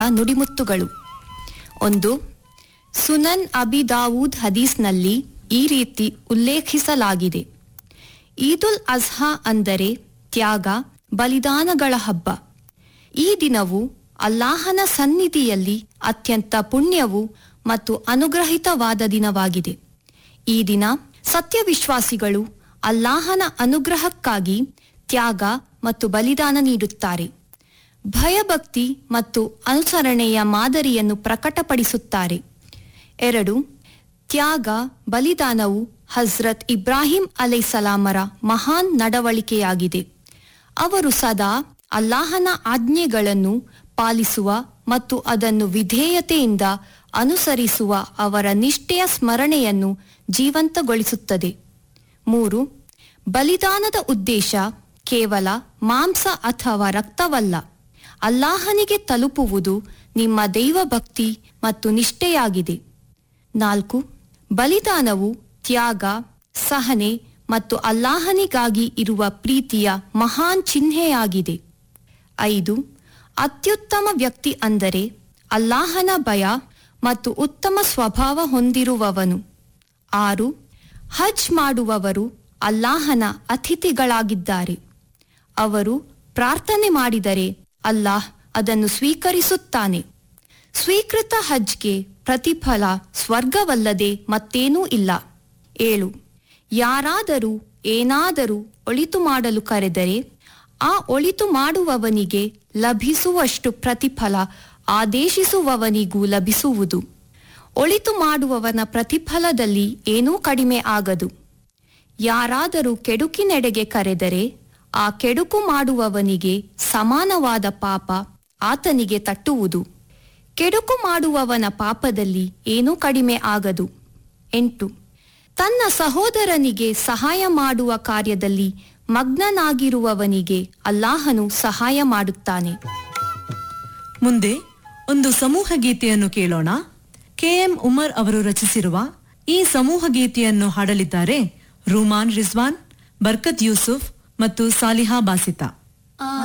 ನುಡಿಮುತ್ತುಗಳು ಒಂದು ಸುನನ್ ಅಬಿ ದಾವೂದ್ ಹದೀಸ್ನಲ್ಲಿ ಈ ರೀತಿ ಉಲ್ಲೇಖಿಸಲಾಗಿದೆ ಈದುಲ್ ಅಜ್ಹಾ ಅಂದರೆ ತ್ಯಾಗ ಬಲಿದಾನಗಳ ಹಬ್ಬ ಈ ದಿನವು ಅಲ್ಲಾಹನ ಸನ್ನಿಧಿಯಲ್ಲಿ ಅತ್ಯಂತ ಪುಣ್ಯವು ಮತ್ತು ಅನುಗ್ರಹಿತವಾದ ದಿನವಾಗಿದೆ ಈ ದಿನ ಸತ್ಯವಿಶ್ವಾಸಿಗಳು ಅಲ್ಲಾಹನ ಅನುಗ್ರಹಕ್ಕಾಗಿ ತ್ಯಾಗ ಮತ್ತು ಬಲಿದಾನ ನೀಡುತ್ತಾರೆ ಭಯಭಕ್ತಿ ಮತ್ತು ಅನುಸರಣೆಯ ಮಾದರಿಯನ್ನು ಪ್ರಕಟಪಡಿಸುತ್ತಾರೆ ಎರಡು ತ್ಯಾಗ ಬಲಿದಾನವು ಹಜ್ರತ್ ಇಬ್ರಾಹಿಂ ಅಲೈಸಲಾಮರ ಮಹಾನ್ ನಡವಳಿಕೆಯಾಗಿದೆ ಅವರು ಸದಾ ಅಲ್ಲಾಹನ ಆಜ್ಞೆಗಳನ್ನು ಪಾಲಿಸುವ ಮತ್ತು ಅದನ್ನು ವಿಧೇಯತೆಯಿಂದ ಅನುಸರಿಸುವ ಅವರ ನಿಷ್ಠೆಯ ಸ್ಮರಣೆಯನ್ನು ಜೀವಂತಗೊಳಿಸುತ್ತದೆ ಮೂರು ಬಲಿದಾನದ ಉದ್ದೇಶ ಕೇವಲ ಮಾಂಸ ಅಥವಾ ರಕ್ತವಲ್ಲ ಅಲ್ಲಾಹನಿಗೆ ತಲುಪುವುದು ನಿಮ್ಮ ದೈವಭಕ್ತಿ ಮತ್ತು ನಿಷ್ಠೆಯಾಗಿದೆ ನಾಲ್ಕು ಬಲಿದಾನವು ತ್ಯಾಗ ಸಹನೆ ಮತ್ತು ಅಲ್ಲಾಹನಿಗಾಗಿ ಇರುವ ಪ್ರೀತಿಯ ಮಹಾನ್ ಚಿಹ್ನೆಯಾಗಿದೆ ಐದು ಅತ್ಯುತ್ತಮ ವ್ಯಕ್ತಿ ಅಂದರೆ ಅಲ್ಲಾಹನ ಭಯ ಮತ್ತು ಉತ್ತಮ ಸ್ವಭಾವ ಹೊಂದಿರುವವನು ಆರು ಹಜ್ ಮಾಡುವವರು ಅಲ್ಲಾಹನ ಅತಿಥಿಗಳಾಗಿದ್ದಾರೆ ಅವರು ಪ್ರಾರ್ಥನೆ ಮಾಡಿದರೆ ಅಲ್ಲಾಹ್ ಅದನ್ನು ಸ್ವೀಕರಿಸುತ್ತಾನೆ ಸ್ವೀಕೃತ ಹಜ್ಗೆ ಪ್ರತಿಫಲ ಸ್ವರ್ಗವಲ್ಲದೆ ಮತ್ತೇನೂ ಇಲ್ಲ ಏಳು ಯಾರಾದರೂ ಏನಾದರೂ ಒಳಿತು ಮಾಡಲು ಕರೆದರೆ ಆ ಒಳಿತು ಮಾಡುವವನಿಗೆ ಲಭಿಸುವಷ್ಟು ಪ್ರತಿಫಲ ಆದೇಶಿಸುವವನಿಗೂ ಲಭಿಸುವುದು ಒಳಿತು ಮಾಡುವವನ ಪ್ರತಿಫಲದಲ್ಲಿ ಏನೂ ಕಡಿಮೆ ಆಗದು ಯಾರಾದರೂ ಕೆಡುಕಿನೆಡೆಗೆ ಕರೆದರೆ ಆ ಕೆಡುಕು ಮಾಡುವವನಿಗೆ ಸಮಾನವಾದ ಪಾಪ ಆತನಿಗೆ ತಟ್ಟುವುದು ಕೆಡುಕು ಮಾಡುವವನ ಪಾಪದಲ್ಲಿ ಏನೂ ಕಡಿಮೆ ಆಗದು ಎಂಟು ತನ್ನ ಸಹೋದರನಿಗೆ ಸಹಾಯ ಮಾಡುವ ಕಾರ್ಯದಲ್ಲಿ ಮಗ್ನನಾಗಿರುವವನಿಗೆ ಅಲ್ಲಾಹನು ಸಹಾಯ ಮಾಡುತ್ತಾನೆ ಮುಂದೆ ಒಂದು ಸಮೂಹ ಗೀತೆಯನ್ನು ಕೇಳೋಣ ಕೆಎಂ ಉಮರ್ ಅವರು ರಚಿಸಿರುವ ಈ ಸಮೂಹ ಗೀತೆಯನ್ನು ಹಾಡಲಿದ್ದಾರೆ ರೂಮಾನ್ ರಿಜ್ವಾನ್ ಬರ್ಕತ್ ಯೂಸುಫ್ ಮತ್ತು ಸಾಲಿಹಾ ಬಾಸಿತಾ